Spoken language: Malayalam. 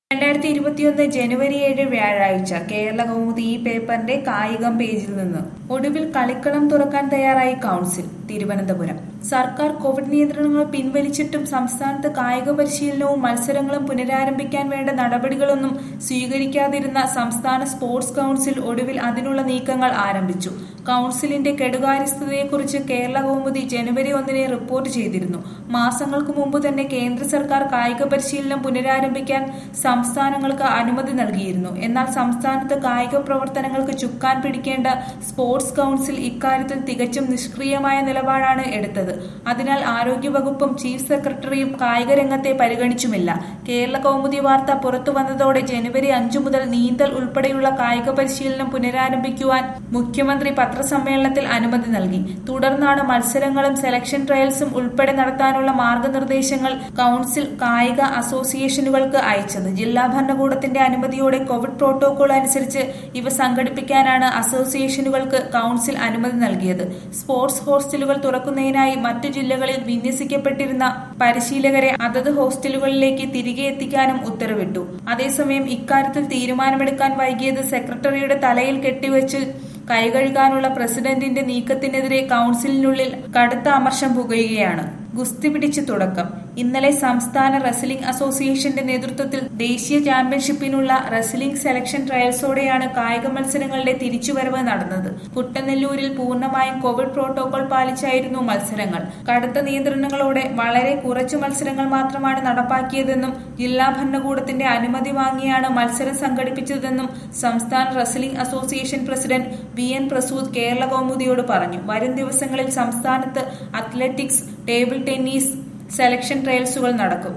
രണ്ടായിരത്തി ഇരുപത്തിയൊന്ന് ജനുവരി ഏഴ് വ്യാഴാഴ്ച കേരള കൗമുദി ഈ പേപ്പറിന്റെ കായികം പേജിൽ നിന്ന് ഒടുവിൽ കളിക്കളം തുറക്കാൻ തയ്യാറായി കൗൺസിൽ തിരുവനന്തപുരം സർക്കാർ കോവിഡ് നിയന്ത്രണങ്ങൾ പിൻവലിച്ചിട്ടും സംസ്ഥാനത്ത് കായിക പരിശീലനവും മത്സരങ്ങളും പുനരാരംഭിക്കാൻ വേണ്ട നടപടികളൊന്നും സ്വീകരിക്കാതിരുന്ന സംസ്ഥാന സ്പോർട്സ് കൗൺസിൽ ഒടുവിൽ അതിനുള്ള നീക്കങ്ങൾ ആരംഭിച്ചു കൗൺസിലിന്റെ കെടുകാര്യസ്ഥതയെക്കുറിച്ച് കേരള കൗമുദി ജനുവരി ഒന്നിന് റിപ്പോർട്ട് ചെയ്തിരുന്നു മാസങ്ങൾക്ക് മുമ്പ് തന്നെ കേന്ദ്ര സർക്കാർ കായിക പരിശീലനം പുനരാരംഭിക്കാൻ സംസ്ഥാനങ്ങൾക്ക് അനുമതി നൽകിയിരുന്നു എന്നാൽ സംസ്ഥാനത്ത് കായിക പ്രവർത്തനങ്ങൾക്ക് ചുക്കാൻ പിടിക്കേണ്ട സ്പോർട്സ് കൗൺസിൽ ഇക്കാര്യത്തിൽ തികച്ചും നിഷ്ക്രിയമായ നിലപാടാണ് എടുത്തത് അതിനാൽ ആരോഗ്യവകുപ്പും ചീഫ് സെക്രട്ടറിയും കായിക രംഗത്തെ പരിഗണിച്ചുമില്ല കേരള കൗമുദി വാർത്ത പുറത്തു വന്നതോടെ ജനുവരി അഞ്ചു മുതൽ നീന്തൽ ഉൾപ്പെടെയുള്ള കായിക പരിശീലനം പുനരാരംഭിക്കുവാൻ മുഖ്യമന്ത്രി പത്രസമ്മേളനത്തിൽ അനുമതി നൽകി തുടർന്നാണ് മത്സരങ്ങളും സെലക്ഷൻ ട്രയൽസും ഉൾപ്പെടെ നടത്താനുള്ള മാർഗനിർദ്ദേശങ്ങൾ കൗൺസിൽ കായിക അസോസിയേഷനുകൾക്ക് അയച്ചത് ജില്ലാ ഭരണകൂടത്തിന്റെ അനുമതിയോടെ കോവിഡ് പ്രോട്ടോകോൾ അനുസരിച്ച് ഇവ സംഘടിപ്പിക്കാനാണ് അസോസിയേഷനുകൾക്ക് കൗൺസിൽ അനുമതി നൽകിയത് സ്പോർട്സ് ഹോസ്റ്റലുകൾ തുറക്കുന്നതിനായി മറ്റു ജില്ലകളിൽ വിന്യസിക്കപ്പെട്ടിരുന്ന പരിശീലകരെ അതത് ഹോസ്റ്റലുകളിലേക്ക് തിരികെ എത്തിക്കാനും ഉത്തരവിട്ടു അതേസമയം ഇക്കാര്യത്തിൽ തീരുമാനമെടുക്കാൻ വൈകിയത് സെക്രട്ടറിയുടെ തലയിൽ കെട്ടിവെച്ച് കൈകഴുകാനുള്ള പ്രസിഡന്റിന്റെ നീക്കത്തിനെതിരെ കൗൺസിലിനുള്ളിൽ കടുത്ത അമർഷം പുകയുകയാണ് ഗുസ്തി പിടിച്ച് തുടക്കം ഇന്നലെ സംസ്ഥാന റെസ്ലിംഗ് അസോസിയേഷന്റെ നേതൃത്വത്തിൽ ദേശീയ ചാമ്പ്യൻഷിപ്പിനുള്ള റെസ്ലിംഗ് സെലക്ഷൻ ട്രയൽസോടെയാണ് കായിക മത്സരങ്ങളുടെ തിരിച്ചുവരവ് നടന്നത് കുട്ടനെല്ലൂരിൽ പൂർണ്ണമായും കോവിഡ് പ്രോട്ടോകോൾ പാലിച്ചായിരുന്നു മത്സരങ്ങൾ കടുത്ത നിയന്ത്രണങ്ങളോടെ വളരെ കുറച്ചു മത്സരങ്ങൾ മാത്രമാണ് നടപ്പാക്കിയതെന്നും ജില്ലാ ഭരണകൂടത്തിന്റെ അനുമതി വാങ്ങിയാണ് മത്സരം സംഘടിപ്പിച്ചതെന്നും സംസ്ഥാന wrestling association president V N Prasood Kerala കൗമുദിയോട് പറഞ്ഞു വരും ദിവസങ്ങളിൽ സംസ്ഥാനത്ത് അത്ലറ്റിക്സ് ടേബിൾ ടെന്നീസ് സെലക്ഷൻ ട്രയൽസുകൾ നടക്കും